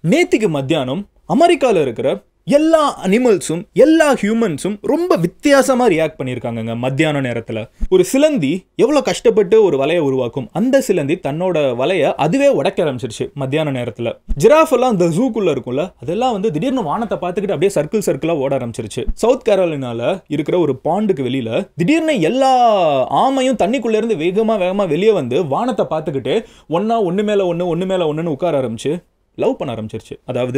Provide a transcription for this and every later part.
நேத்திக்கு மத்தியானம் அமெரிக்காவில் இருக்கிற எல்லா அனிமல்ஸும் எல்லா ஹியூமன்ஸும் ரொம்ப வித்தியாசமாக ரியாக்ட் பண்ணியிருக்காங்கங்க மத்தியான நேரத்தில் ஒரு சிலந்தி எவ்வளோ கஷ்டப்பட்டு ஒரு வலையை உருவாக்கும் அந்த சிலந்தி தன்னோட வலையை அதுவே உடைக்க ஆரம்பிச்சிருச்சு மத்தியான நேரத்தில் ஜிராஃப் எல்லாம் இந்த ஜூக்குள்ளே இருக்கும்ல அதெல்லாம் வந்து திடீர்னு வானத்தை பார்த்துக்கிட்டு அப்படியே சர்க்கிள் சர்க்கிளாக ஓட ஆரம்பிச்சிருச்சு சவுத் கேரோலினால இருக்கிற ஒரு பாண்டுக்கு வெளியில் திடீர்னு எல்லா ஆமையும் தண்ணிக்குள்ளே இருந்து வேகமாக வேகமாக வெளியே வந்து வானத்தை பார்த்துக்கிட்டு ஒன்றா ஒன்று மேலே ஒன்று ஒன்று மேலே ஒன்றுன்னு உட்கார ஆரம்பிச்சு லவ் பண்ண ஆரம்பிச்சிருச்சு அதாவது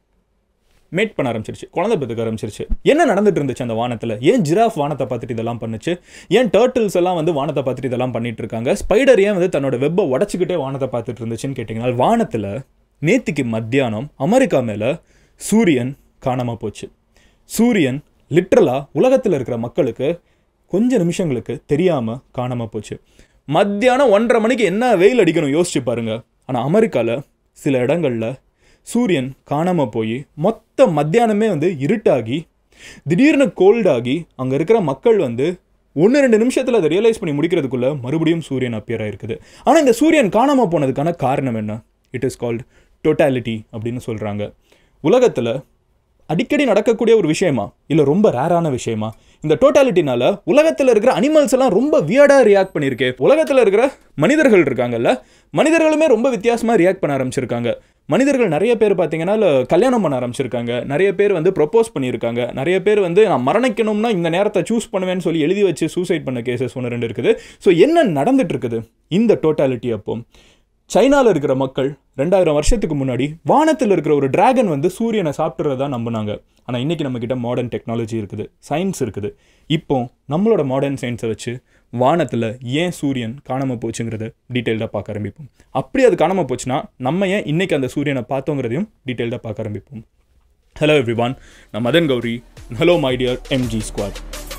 மேட் பண்ண ஆரம்பிச்சிருச்சு குழந்தை பெற்றுக்க ஆரம்பிச்சிருச்சு என்ன நடந்துட்டு இருந்துச்சு அந்த வானத்தில் ஏன் ஜிராஃப் வானத்தை பார்த்துட்டு இதெல்லாம் பண்ணுச்சு ஏன் டர்ட்டில்ஸ் எல்லாம் வந்து வானத்தை பார்த்துட்டு இதெல்லாம் பண்ணிட்டு இருக்காங்க ஸ்பைடர் ஏன் வந்து தன்னோட வெப்பை உடச்சிக்கிட்டே வானத்தை பார்த்துட்டு இருந்துச்சுன்னு கேட்டிங்கன்னா வானத்தில் நேத்திக்கு மத்தியானம் அமெரிக்கா மேலே சூரியன் காணாமல் போச்சு சூரியன் லிட்ரலாக உலகத்தில் இருக்கிற மக்களுக்கு கொஞ்ச நிமிஷங்களுக்கு தெரியாமல் காணாமல் போச்சு மத்தியானம் ஒன்றரை மணிக்கு என்ன வெயில் அடிக்கணும் யோசிச்சு பாருங்க ஆனால் அமெரிக்காவில் சில இடங்களில் சூரியன் காணாமல் போய் மொத்த மத்தியானமே வந்து இருட்டாகி திடீர்னு கோல்டாகி அங்கே இருக்கிற மக்கள் வந்து ஒன்று ரெண்டு நிமிஷத்தில் அதை ரியலைஸ் பண்ணி முடிக்கிறதுக்குள்ள மறுபடியும் சூரியன் அப்பியர் ஆயிருக்குது ஆனால் இந்த சூரியன் காணாமல் போனதுக்கான காரணம் என்ன இட் இஸ் கால்ட் டோட்டாலிட்டி அப்படின்னு சொல்கிறாங்க உலகத்தில் அடிக்கடி நடக்கக்கூடிய ஒரு விஷயமா இல்லை ரொம்ப ரேரான விஷயமா இந்த டோட்டாலிட்டினால உலகத்தில் இருக்கிற அனிமல்ஸ் எல்லாம் ரொம்ப வியர்டாக ரியாக்ட் பண்ணியிருக்கே உலகத்தில் இருக்கிற மனிதர்கள் இருக்காங்கல்ல மனிதர்களுமே ரொம்ப வித்தியாசமாக ரியாக்ட் பண்ண ஆரம்பிச்சிருக்காங்க மனிதர்கள் நிறைய பேர் பார்த்தீங்கன்னா இல்ல கல்யாணம் பண்ண ஆரம்பிச்சிருக்காங்க நிறைய பேர் வந்து ப்ரொப்போஸ் பண்ணியிருக்காங்க நிறைய பேர் வந்து நான் மரணிக்கணும்னா இந்த நேரத்தை சூஸ் பண்ணுவேன்னு சொல்லி எழுதி வச்சு சூசைட் பண்ண கேசஸ் ஒன்று ரெண்டு இருக்குது ஸோ என்ன நடந்துட்டு இருக்குது இந்த டோட்டாலிட்டி அப்போ சைனாவில் இருக்கிற மக்கள் ரெண்டாயிரம் வருஷத்துக்கு முன்னாடி வானத்தில் இருக்கிற ஒரு டிராகன் வந்து சூரியனை சாப்பிட்றதா நம்பினாங்க ஆனால் இன்னைக்கு நம்மக்கிட்ட மாடர்ன் டெக்னாலஜி இருக்குது சயின்ஸ் இருக்குது இப்போ நம்மளோட மாடர்ன் சயின்ஸை வச்சு வானத்தில் ஏன் சூரியன் காணாமல் போச்சுங்கிறத டீட்டெயில்டாக பார்க்க ஆரம்பிப்போம் அப்படி அது காணாமல் போச்சுன்னா நம்ம ஏன் இன்னைக்கு அந்த சூரியனை பார்த்தோங்கிறதையும் டீட்டெயில்டாக பார்க்க ஆரம்பிப்போம் ஹலோ எவ்ரி ஒன் நான் Madan Gowri hello my dear MG squad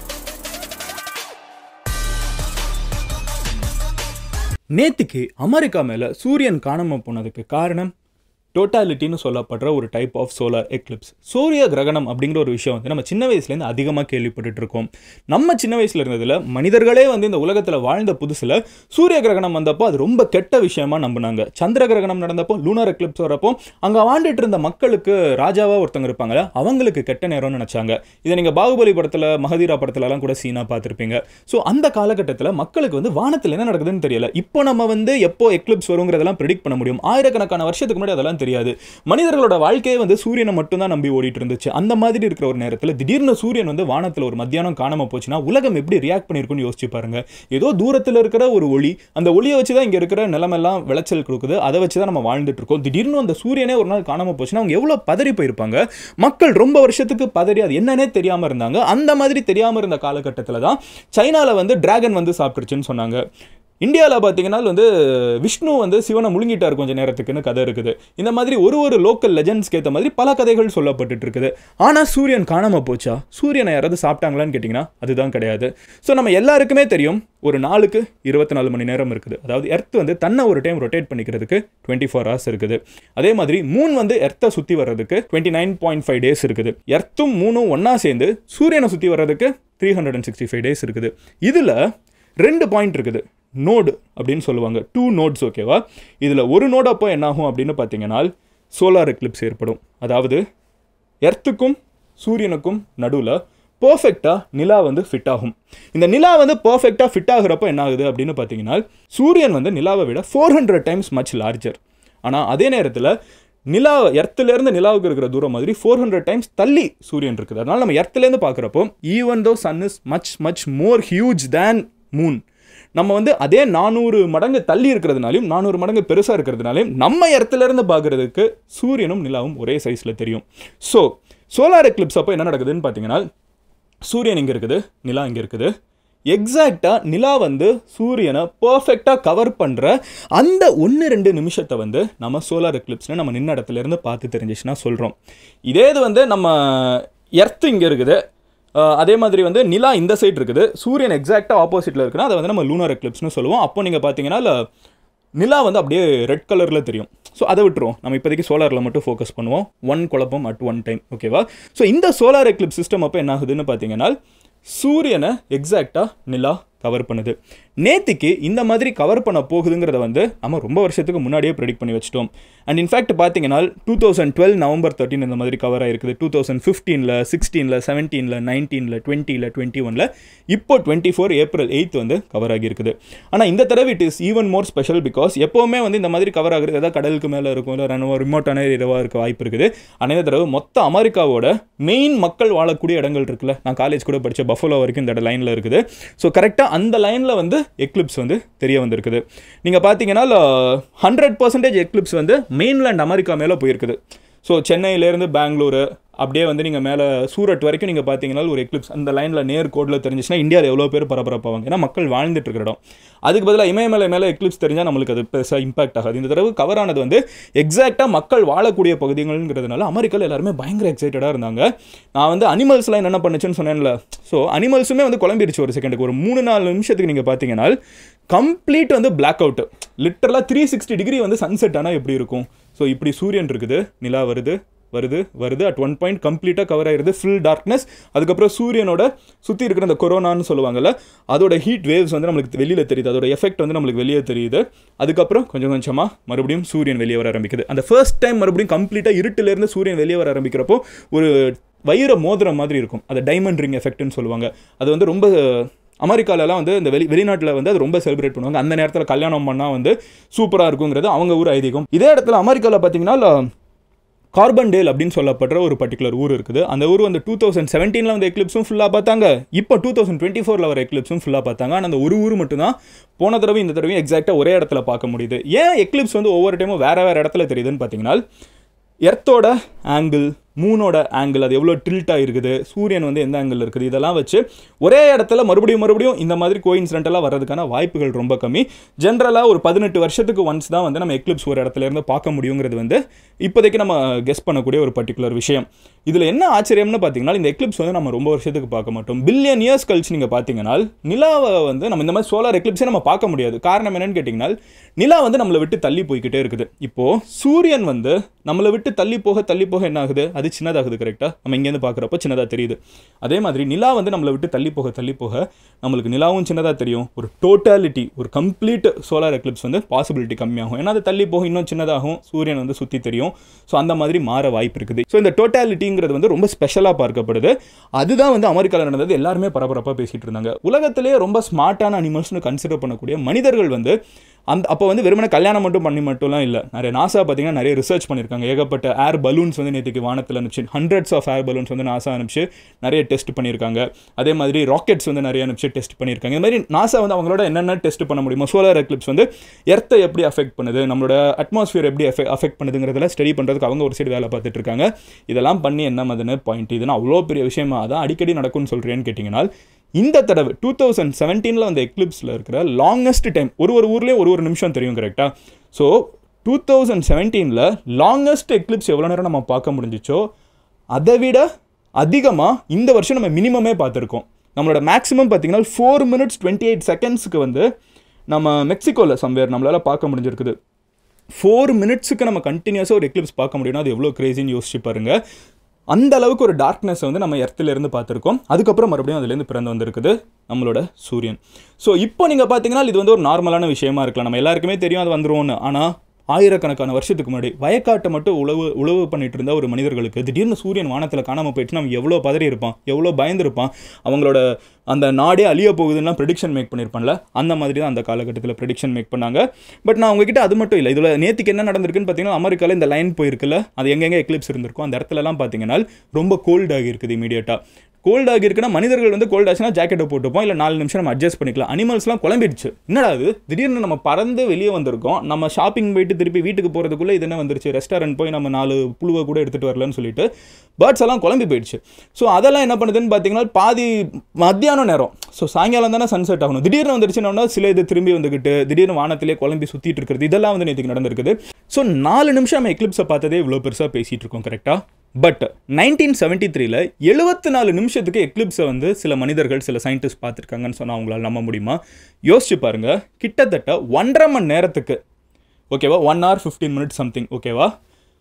நேத்துக்கு அமெரிக்கா மேலே சூரியன் காணாமல் போனதுக்கு காரணம் டோட்டாலிட்டின்னு சொல்லப்படுற ஒரு டைப் ஆஃப் சோலார் எக்லிப்ஸ் சூரிய கிரகணம் அப்படிங்கிற ஒரு விஷயம் வந்து நம்ம சின்ன வயசுலேருந்து அதிகமாக கேள்விப்பட்டுட்டு இருக்கோம் நம்ம சின்ன வயசில் இருந்ததில் மனிதர்களே வந்து இந்த உலகத்தில் வாழ்ந்த புதுசில் சூரிய கிரகணம் வந்தப்போ அது ரொம்ப கெட்ட விஷயமா நம்பினாங்க சந்திர கிரகணம் நடந்தப்போ லூனார் எக்லிப்ஸ் வரப்போ அங்கே வாழ்ந்துட்டு இருந்த மக்களுக்கு ராஜாவாக ஒருத்தங்க இருப்பாங்க அவங்களுக்கு கெட்ட நேரம்னு நினச்சாங்க இதை நீங்கள் பாகுபலி படத்தில் மகதீரா படத்துலலாம் கூட சீனாக பார்த்துருப்பீங்க ஸோ அந்த காலகட்டத்தில் மக்களுக்கு வந்து வானத்தில் என்ன நடக்குதுன்னு தெரியல இப்போ நம்ம வந்து எப்போ எக்லிப்ஸ் வருங்கிறதெல்லாம் ப்ரிடிக்ட் பண்ண முடியும் ஆயிரக்கணக்கான வருஷத்துக்கு முன்னாடி அதெல்லாம் தெரியாது மனிதர்களோட வாழ்க்கையே வந்து சூரியனை மட்டும்தான் நம்பி ஓடிட்டு இருந்துச்சு அந்த மாதிரி இருக்கிற ஒரு நேரத்தில் திடீர்னு சூரியன் வந்து வானத்தில் ஒரு மத்தியானம் காணாம போச்சுன்னா உலகம் எப்படி ரியாக்ட் பண்ணியிருக்குன்னு யோசிச்சு பாருங்க ஏதோ தூரத்தில் இருக்கிற ஒரு ஒளி அந்த ஒளியை வச்சு தான் இங்கே இருக்கிற நிலமெல்லாம் விளைச்சல் கொடுக்குது அதை வச்சு தான் நம்ம வாழ்ந்துட்டு இருக்கோம் திடீர்னு அந்த சூரியனே ஒரு நாள் காணாம போச்சுன்னா அவங்க எவ்வளோ பதறி போயிருப்பாங்க மக்கள் ரொம்ப வருஷத்துக்கு பதறி அது என்னன்னே தெரியாமல் இருந்தாங்க அந்த மாதிரி தெரியாமல் இருந்த காலகட்டத்தில் தான் சைனாவில் வந்து டிராகன் வந்து சாப்பிட்டுருச்சுன்னு சொன்னாங்க இந்தியாவில் பார்த்தீங்கன்னா வந்து விஷ்ணு வந்து சிவனை முழுங்கிட்டார் கொஞ்சம் நேரத்துக்குன்னு கதை இருக்குது இந்த மாதிரி ஒரு ஒரு லோக்கல் லெஜண்ட்ஸ்க்கு ஏற்ற மாதிரி பல கதைகள் சொல்லப்பட்டுட்டு இருக்குது ஆனால் சூரியன் காணாமல் போச்சா சூரியனை யாராவது சாப்பிட்டாங்களான்னு கேட்டிங்கன்னா அதுதான் கிடையாது ஸோ நம்ம எல்லாருக்குமே தெரியும் ஒரு நாளுக்கு இருபத்தி நாலு மணி நேரம் இருக்குது அதாவது எர்த் வந்து தன்னை ஒரு டைம் ரொட்டேட் பண்ணிக்கிறதுக்கு டுவெண்ட்டி ஃபோர் ஹவர்ஸ் இருக்குது அதே மாதிரி மூன் வந்து எர்த்தை சுற்றி வர்றதுக்கு twenty nine point five days இருக்குது எர்த்தும் மூணும் ஒன்றா சேர்ந்து சூரியனை சுற்றி வர்றதுக்கு three hundred and sixty five days இருக்குது இதில் ரெண்டு பாயிண்ட் இருக்குது நோடு அப்படின்னு சொல்லுவாங்க டூ நோட்ஸ் ஓகேவா இதில் ஒரு நோடு அப்போ என்னாகும் அப்படின்னு பார்த்தீங்கன்னா சோலார் எக்லிப்ஸ் ஏற்படும் அதாவது எர்த்துக்கும் சூரியனுக்கும் நடுவில் பர்ஃபெக்டாக நிலா வந்து ஃபிட் ஆகும் இந்த நிலா வந்து பர்ஃபெக்டாக ஃபிட் ஆகுறப்போ என்ன ஆகுது அப்படின்னு பார்த்தீங்கன்னா சூரியன் வந்து நிலாவை விட four hundred times much larger ஆனால் அதே நேரத்தில் நிலா எர்த்துலேருந்து நிலாவுக்கு இருக்கிற தூரம் மாதிரி ஃபோர் ஹண்ட்ரட் டைம்ஸ் தள்ளி சூரியன் இருக்குது அதனால் நம்ம எர்த்துலேருந்து பார்க்குறப்போ even though sun is much much more huge than moon நம்ம வந்து அதே நானூறு மடங்கு தள்ளி இருக்கிறதுனாலையும் நானூறு மடங்கு பெருசாக இருக்கிறதுனாலையும் நம்ம இடத்துலேருந்து பார்க்குறதுக்கு சூரியனும் நிலாவும் ஒரே சைஸில் தெரியும் ஸோ சோலார் எக்லிப்ஸ் அப்போ என்ன நடக்குதுன்னு பார்த்தீங்கன்னா சூரியன் இங்கே இருக்குது நிலா இங்கே இருக்குது எக்ஸாக்டாக நிலா வந்து சூரியனை பர்ஃபெக்டாக கவர் பண்ணுற அந்த ஒன்று ரெண்டு நிமிஷத்தை வந்து நம்ம சோலார் எக்லிப்ஸ்னு நம்ம நின்ன இடத்துல இருந்து பார்த்து தெரிஞ்சிச்சுன்னா சொல்கிறோம் இதே இது வந்து நம்ம எர்த் இங்கே இருக்குது அஹ் அதே மாதிரி வந்து நிலா இந்த சைடு இருக்குது சூரியன் எக்ஸாக்டாக ஆப்போசிட்டில் இருக்குன்னா அதை வந்து நம்ம லூனார் எக்லிப்ஸ்னு சொல்லுவோம் அப்போ நீங்கள் பார்த்தீங்கன்னா இல்ல, நிலா வந்து அப்படியே ரெட் கலரில் தெரியும் ஸோ அதை விட்டுருவோம் நம்ம இப்போதைக்கு சோலாரில் மட்டும் ஃபோக்கஸ் பண்ணுவோம் ஒன் குழப்பம் அட் ஒன் டைம் ஓகேவா ஸோ இந்த சோலார் எக்லிப் சிஸ்டம் அப்போ என்ன ஆகுதுன்னு பார்த்தீங்கன்னா சூரியனை எக்ஸாக்டாக நிலா கவர் பண்ணுது நேத்திக்கு இந்த மாதிரி கவர் பண்ண போகுதுங்கிறத வந்து நம்ம ரொம்ப வருஷத்துக்கு முன்னாடியே ப்ரெடிக்ட் பண்ணி வச்சிட்டோம் அண்ட் இன்ஃபேக்ட் பார்த்தீங்கன்னா two thousand twelve November thirteen இந்த மாதிரி கவர் ஆயிருக்குது டூ தௌசண்ட் ஃபிஃப்டீனில் சிக்ஸ்டீனில் செவன்டீனில் நைன்டீனில் டுவெண்ட்டியில் டுவெண்ட்டி ஒனில் இப்போ டுவெண்ட்டி ஃபோர் ஏப்ரல் எயித் வந்து கவர் ஆகியிருக்குது ஆனால் இந்த தடவை it is even more special because எப்போவுமே வந்து இந்த மாதிரி கவர் ஆகுறது ஏதாவது கடலுக்கு மேலே இருக்கும் இல்லை ரனோ ரிமோட்டான இரவாக இருக்க வாய்ப்பு இருக்குது ஆனால் இந்த தடவை மொத்த அமெரிக்காவோட மெயின் மக்கள் வாழக்கூடிய இடங்கள் இருக்குல்ல நான் காலேஜ் கூட படித்த பஃபலோ வரைக்கும் இந்த லைனில் இருக்குது ஸோ கரெக்டாக அந்த லைனில் வந்து எக்லிப்ஸ் வந்து தெரிய வந்திருக்குது நீங்கள் பார்த்தீங்கன்னா ஹண்ட்ரட் பர்சன்டேஜ் எக்லிப்ஸ் வந்து மெயின்லேண்ட் அமெரிக்கா மேலே போயிருக்குது ஸோ சென்னையிலேருந்து பெங்களூரு அப்படியே வந்து நீங்கள் மேலே சூரட் வரைக்கும் நீங்கள் பார்த்தீங்கன்னா ஒரு எக்லிப்ஸ் அந்த லைனில் நேர் கோடில் தெரிஞ்சிச்சுன்னா இந்தியாவில் எவ்வளோ பேர் பரபரப்பாவாங்க ஏன்னா மக்கள் வாழ்ந்துட்டு இருக்கிற இடம் அதுக்கு பதிலாக இமயமலை மேலே எக்லிப்ஸ் தெரிஞ்சால் நம்மளுக்கு அது பெருசாக இம்பாக்ட் ஆகாது இந்த தடவை கவர் ஆனது வந்து எக்ஸாக்டாக மக்கள் வாழக்கூடிய பகுதிகள்ங்கிறதுனால அமெரிக்காவில் எல்லாருமே பயங்கர எக்ஸைட்டடாக இருந்தாங்க நான் வந்து அனிமல்ஸ்லாம் என்னென்ன பண்ணுச்சுன்னு சொன்னேன்ல ஸோ அனிமல்ஸுமே வந்து குழம்பிடுச்சு ஒரு செகண்டுக்கு ஒரு மூணு நாலு நிமிஷத்துக்கு நீங்கள் பார்த்தீங்கன்னா கம்ப்ளீட் வந்து பிளாக் அவுட் லிட்டரலாக த்ரீ சிக்ஸ்டி டிகிரி வந்து சன்செட் ஆனால் எப்படி இருக்கும் ஸோ இப்படி சூரியன் இருக்குது நிலா வருது வருது வருது அட் ஒன் பாயிண்ட் கம்ப்ளீட்டாக கவர் ஆயிருது ஃபுல் டார்க்னஸ் அதுக்கப்புறம் சூரியனோட சுற்றி இருக்கிற அந்த கொரோனான்னு சொல்லுவாங்கல்ல அதோட ஹீட் வேவ்ஸ் வந்து நம்மளுக்கு வெளியில் தெரியுது அதோட எஃபெக்ட் வந்து நம்மளுக்கு வெளியே தெரியுது அதுக்கப்புறம் கொஞ்சம் கொஞ்சமாக மறுபடியும் சூரியன் வெளியே வர ஆரம்பிக்குது அந்த ஃபர்ஸ்ட் டைம் மறுபடியும் கம்ப்ளீட்டாக இருட்டிலேருந்து சூரியன் வெளியே வர ஆரம்பிக்கிறப்போ ஒரு வயிற மோதிர மாதிரி இருக்கும் அது டைமண்ட் ரிங் எஃபெக்ட்னு சொல்லுவாங்க அது வந்து ரொம்ப அமெரிக்காலலாம் வந்து இந்த வெளி வெளிநாட்டில் வந்து அது ரொம்ப செலிப்ரேட் பண்ணுவாங்க அந்த நேரத்தில் கல்யாணம் பண்ணால் வந்து சூப்பராக இருக்குங்கிறது அவங்க ஊர் ஐதீகம் இதே இடத்துல அமெரிக்காவில் பார்த்தீங்கன்னா கார்பன்டேல் அப்படின்னு சொல்லப்படுற ஒரு பர்டிகுலர் ஊர் இருக்குது அந்த ஊர் வந்து டூ தௌசண்ட் செவன்டீனில் வந்து எக்லிப்ஸும் ஃபுல்லாக பார்த்தாங்க இப்போ டூ தௌசண்ட் டுவெண்ட்டி ஃபோரில் வர எக்லிப்ஸும் ஃபுல்லாக பார்த்தாங்க ஆனால் அந்த ஒரு ஊர் மட்டும்தான் போன தடவை இந்த தடவையும் எக்ஸாக்டாக ஒரே இடத்துல பார்க்க முடியுது ஏன் எக்லிப்ஸ் வந்து ஒவ்வொரு டைமும் வேறு வேறு இடத்துல தெரியுதுன்னு பார்த்தீங்கன்னா எர்த்தோட ஆங்கிள் மூனோட ஆங்கிள் அது எவ்வளோ ட்ரில்ட்டாக இருக்குது சூரியன் வந்து எந்த ஆங்கிள் இருக்குது இதெல்லாம் வச்சு ஒரே இடத்துல மறுபடியும் மறுபடியும் இந்த மாதிரி கோயின்சிடென்டெல்லாம் வர்றதுக்கான வாய்ப்புகள் ரொம்ப கம்மி ஜென்ரலாக ஒரு பதினெட்டு வருஷத்துக்கு ஒன்ஸ் தான் வந்து நம்ம எக்லிப்ஸ் ஒரு இடத்துல இருந்து பார்க்க முடியுங்கிறது வந்து இப்போதைக்கு நம்ம கெஸ் பண்ணக்கூடிய ஒரு பர்டிகுலர் விஷயம் இதில் என்ன ஆச்சரியம்னு பார்த்தீங்கன்னா இந்த எக்லிப்ஸ் வந்து நம்ம ரொம்ப வருஷத்துக்கு பார்க்க மாட்டோம் பில்லியன் இயர்ஸ் கழிச்சு நீங்கள் பார்த்தீங்கன்னா நிலாவை வந்து நம்ம இந்த மாதிரி சோலார் எக்லிப்ஸே நம்ம பார்க்க முடியாது காரணம் என்னன்னு கேட்டிங்கன்னா நிலா வந்து நம்மளை விட்டு தள்ளி போய்கிட்டே இருக்குது இப்போது சூரியன் வந்து நம்மளை விட்டு தள்ளி போக தள்ளி போக என்ன ஆகுது அது சின்னதாகுது கரெக்டாக நம்ம இங்கேருந்து பார்க்குறப்ப சின்னதாக தெரியுது அதே மாதிரி நிலா வந்து நம்மளை விட்டு தள்ளி போக தள்ளி போக நம்மளுக்கு நிலாவும் சின்னதாக தெரியும் ஒரு டோட்டாலிட்டி ஒரு கம்ப்ளீட் சோலார் எக்லிப்ஸ் வந்து பாசிபிலிட்டி கம்மியாகும் ஏன்னா அது தள்ளி போக இன்னும் சின்னதாகும் சூரியன் வந்து சுற்றி தெரியும் ஸோ அந்த மாதிரி மாற வாய்ப்பு இருக்குது ஸோ இந்த டோட்டாலிட்டிங்கிறது வந்து ரொம்ப ஸ்பெஷலாக பார்க்கப்படுது அதுதான் வந்து அமெரிக்காவில் நடந்தது எல்லாருமே பரபரப்பாக பேசிகிட்டு இருந்தாங்க உலகத்திலேயே ரொம்ப ஸ்மார்ட்டான அனிமல்ஸ்னு கன்சிடர் பண்ணக்கூடிய மனிதர்கள் வந்து அந்த அப்போ வந்து வெறுமனே கல்யாணம் மட்டும் பண்ணி மட்டும்லாம் இல்லை நிறைய நாசா பார்த்தீங்கன்னா நிறைய ரிசர்ச் பண்ணியிருக்காங்க ஏகப்பட்ட ஏர் பலூன்ஸ் வந்து நேற்றுக்கு வானத்தில் அனுப்பிச்சு ஹண்ட்ரட்ஸ் ஆஃப் ஏர் பலூன்ஸ் வந்து நாசா அனுப்பிச்சு நிறைய டெஸ்ட் பண்ணியிருக்காங்க அதே மாதிரி ராக்கெட்ஸ் வந்து நிறைய அனுப்பிச்சு டெஸ்ட் பண்ணியிருக்காங்க இந்த மாதிரி நாசா வந்து அவங்களோட என்னென்ன டெஸ்ட் பண்ண முடியுமோ சோலார் எக்லிப்ஸ் வந்து எர்த்தை எப்படி அஃபெக்ட் பண்ணுது நம்மளோட அட்மாஸ்பியர் எப்படி அஃபெக்ட் அஃபெக்ட் பண்ணுதுங்கிறதுல ஸ்டடி பண்ணுறதுக்கு அவங்க ஒரு சைடு வேலை பார்த்துட்டு இருக்காங்க இதெல்லாம் பண்ணி என்ன மதுன்னு பாயிண்ட் இதுனா அவ்வளோ பெரிய விஷயமா அதான் அடிக்கடி நடக்கும்னு சொல்கிறேன்னு கேட்டிங்கன்னா இந்த தடவை டூ தௌசண்ட் செவன்டீனில் அந்த எக்லிப்ஸில் இருக்கிற லாங்கஸ்ட் டைம் ஒரு ஒரு ஊர்லேயும் ஒரு ஒரு நிமிஷம் தெரியும் கரெக்டாக ஸோ டூ தௌசண்ட் செவன்டீனில் லாங்கஸ்ட் எக்லிப்ஸ் எவ்வளோ நேரம் நம்ம பார்க்க முடிஞ்சிச்சோ அதை விட அதிகமாக இந்த வருஷம் நம்ம மினிமமே பார்த்துருக்கோம் நம்மளோட மேக்ஸிமம் பார்த்தீங்கன்னா ஃபோர் மினிட்ஸ் டுவெண்ட்டி எயிட் செகண்ட்ஸுக்கு வந்து நம்ம மெக்சிகோவில் சம்வேர் நம்மளால் பார்க்க முடிஞ்சிருக்குது ஃபோர் மினிட்ஸுக்கு நம்ம கண்டினியூஸாக ஒரு எக்லிப்ஸ் பார்க்க முடியும்னா அது எவ்வளோ கிரேசின்னு யோசிச்சு பாருங்க அந்த அளவுக்கு ஒரு டார்க்னஸ் வந்து நம்ம எர்த்திலேருந்து பார்த்துருக்கோம் அதுக்கப்புறம் மறுபடியும் அதுலேருந்து பிறந்து வந்திருக்குது நம்மளோட சூரியன் ஸோ இப்போ நீங்கள் பார்த்தீங்கன்னா இது வந்து ஒரு நார்மலான விஷயமா இருக்கலாம் நம்ம எல்லாருக்குமே தெரியும் அது வந்துருவோம்னு ஆனால் ஆயிரக்கணக்கான வருஷத்துக்கு முன்னாடி வயக்காட்டை மட்டும் உழவு உழவு பண்ணிட்டு இருந்த ஒரு மனிதர்களுக்கு திடீர்னு சூரியன் வானத்தில் காணாமல் போயிடுச்சுன்னா அவன் எவ்வளோ பதறி இருப்பான் எவ்வளோ பயந்துருப்பான் அவங்களோட அந்த நாடே அழிய போகுதுன்னா ப்ரெடிக்ஷன் மேக் பண்ணியிருப்பான்ல அந்த மாதிரி தான் அந்த காலகட்டத்தில் ப்ரெடிக்ஷன் மேக் பண்ணாங்க பட் நான் உங்ககிட்ட அது மட்டும் இல்லை இதில் நேற்றுக்கு என்ன நடந்திருக்குன்னு பார்த்தீங்கன்னா அமெரிக்காவில் இந்த லைன் போயிருக்குல்ல அது எங்கெங்கே எக்லிப்ஸ் இருந்திருக்கும் அந்த இடத்துலலாம் பார்த்தீங்கன்னா ரொம்ப கோல்ட் ஆகி இருக்குது இமீடியட்டாக கோல்ட் ஆகி இருக்குன்னா மனிதர்கள் வந்து கோல்ட் ஆச்சுன்னா ஜாக்கெட்டை போட்டுப்போம் இல்லை நாலு நிமிஷம் நம்ம அட்ஜஸ்ட் பண்ணிக்கலாம் அனிமல்ஸ்லாம் குழம்பிடுச்சு என்னடா அது திடீர்னு நம்ம பறந்து வெளியே வந்திருக்கோம் நம்ம ஷாப்பிங் போயிட்டு திருப்பி வீட்டுக்கு போகிறதுக்குள்ளே இது என்ன வந்துருச்சு ரெஸ்டாரண்ட் போய் நம்ம நாலு புழுவை கூட எடுத்துகிட்டு வரலன்னு சொல்லிட்டு பேர்ட்ஸ் எல்லாம் குழம்பி போயிடுச்சு ஸோ அதெல்லாம் என்ன பண்ணுதுன்னு பார்த்தீங்கன்னா பாதி மத்தியானம் நேரம் ஸோ சாயங்காலம் தானே சன்செட் ஆகணும் திடீர்னு வந்துருச்சுன்னா சில இது திரும்பி வந்துக்கிட்டு திடீர்னு வானத்திலே குழம்பி சுற்றிட்டு இருக்கிறது இதெல்லாம் வந்து நேற்றுக்கு நடந்திருக்குது ஸோ நாலு நிமிஷம் நம்ம எக்லிப்ஸை பார்த்ததே இவ்வளோ பெருசாக பேசிகிட்டு இருக்கோம் கரெக்டாக பட் நைன்டீன் செவன்ட்டி த்ரீல எழுபத்தி நாலு நிமிஷத்துக்கு எக்லிப்ஸை வந்து சில மனிதர்கள் சில சயின்டிஸ்ட் பார்த்துருக்காங்கன்னு சொன்னால் அவங்களால நம்ப முடியுமா யோசிச்சு பாருங்க கிட்டத்தட்ட ஒன்றரை மணி நேரத்துக்கு ஓகேவா one hour fifteen minutes something ஓகேவா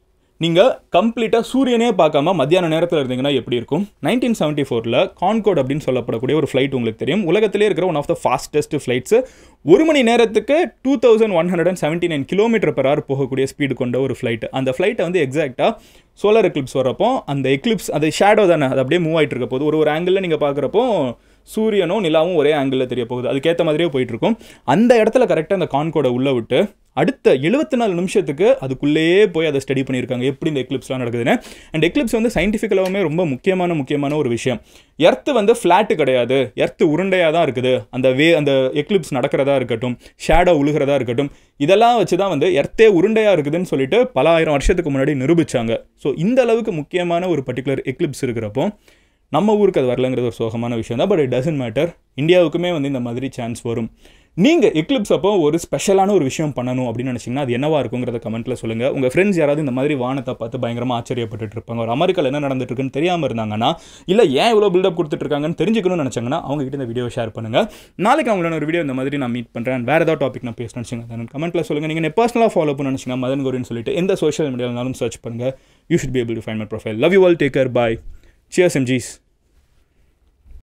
நீங்கள் கம்ப்ளீட்டாக சூரியனே பார்க்காம மத்தியான நேரத்தில் இருந்தீங்கன்னா எப்படி இருக்கும் நைன்டீன் செவன்ட்டி ஃபோரில் கான்கோட் அப்படின்னு சொல்லப்படக்கூடிய ஒரு ஃப்ளைட் உங்களுக்கு தெரியும் உலகத்திலே இருக்கிற one of the fastest flights ஒரு மணி நேரத்துக்கு two thousand one hundred and seventy nine kilometre per hour போகக்கூடிய ஸ்பீடு கொண்ட ஒரு ஃப்ளைட் அந்த ஃப்ளைட்டை வந்து எக்ஸாக்டாக சோலார் எக்லிப்ஸ் வரப்போ அந்த எக்லிப்ஸ் அது ஷேடோ தானே அது அப்படியே மூவ் ஆகிட்டு இருக்க போது ஒரு ஒரு ஆங்கிளில் நீங்கள் பார்க்குறப்போ சூரியனும் நிலாவும் ஒரே ஆங்கிளில் தெரிய போகுது அதுக்கேற்ற மாதிரியே போயிட்டு இருக்கும் அந்த இடத்துல கரெக்டாக அந்த கான்கோடை உள்ளே விட்டு அடுத்த எழுபத்தி நாலு நிமிஷத்துக்கு அதுக்குள்ளேயே போய் அதை ஸ்டடி பண்ணியிருக்காங்க எப்படி இந்த எக்லிப்ஸ்லாம் நடக்குதுன்னு அண்ட் எக்லிப்ஸ் வந்து சயின்டிஃபிக்கலாகவுமே ரொம்ப முக்கியமான முக்கியமான ஒரு விஷயம் எர்த்து வந்து ஃப்ளாட்டு கிடையாது எர்த்து உருண்டையாக தான் இருக்குது அந்த வே அந்த எக்லிப்ஸ் நடக்கிறதா இருக்கட்டும் ஷேடோ உழுகிறதா இருக்கட்டும் இதெல்லாம் வச்சு தான் வந்து எர்த்தே உருண்டையாக இருக்குதுன்னு சொல்லிட்டு பல ஆயிரம் வருஷத்துக்கு முன்னாடி நிரூபிச்சாங்க ஸோ இந்த அளவுக்கு முக்கியமான ஒரு பர்டிகுலர் எக்லிப்ஸ் இருக்கிறப்போ நம்ம ஊருக்கு அது வரலங்கிறது ஒரு சோகமான விஷயம் தான் பட் இட் டசன்ட் மேட்டர் இந்தியாவுக்குமே வந்து இந்த மாதிரி சான்ஸ் வரும் நீங்கள் எக்லிப்ஸ் அப்போ ஒரு ஸ்பெஷலான ஒரு விஷயம் பண்ணணும் அப்படின்னு நினச்சிங்கன்னா அது என்னவா இருக்குங்கிறத கமெண்ட்டில் சொல்லுங்கள் உங்கள் ஃப்ரெண்ட்ஸ் யாராவது இந்த மாதிரி வானத்தை பார்த்து பயங்கரமாக ஆச்சரியப்பட்டு இருப்பாங்க ஒரு அமெரிக்காவில் என்ன நடந்துட்டு இருக்குன்னு தெரியாமல் இருந்தாங்கன்னா இல்லை ஏன் இவ்வளோ பில்டப் கொடுத்துட்டு இருக்காங்கன்னு தெரிஞ்சுக்கணும்னு நினச்சாங்கன்னா அவங்க கிட்ட இந்த வீடியோ ஷேர் பண்ணுங்கள் நாளைக்கு அவங்களோட ஒரு வீடியோ இந்த மாதிரி நான் மீட் பண்ணுறேன் வேறு ஏதாவது டாபிக் நான் பேசணும்னு வச்சுங்க கமெண்ட்டில் சொல்லுங்கள் நீங்கள் பர்சனலாக ஃபாலோ பண்ண நினச்சிங்கன்னா மதன் கோரின்னு சொல்லிட்டு எந்த சோஷியல் மீடியாவிலும் சர்ச் பண்ணுங்கள் you should be able to find my profile love you all take care bye cheers M ஜீஸ்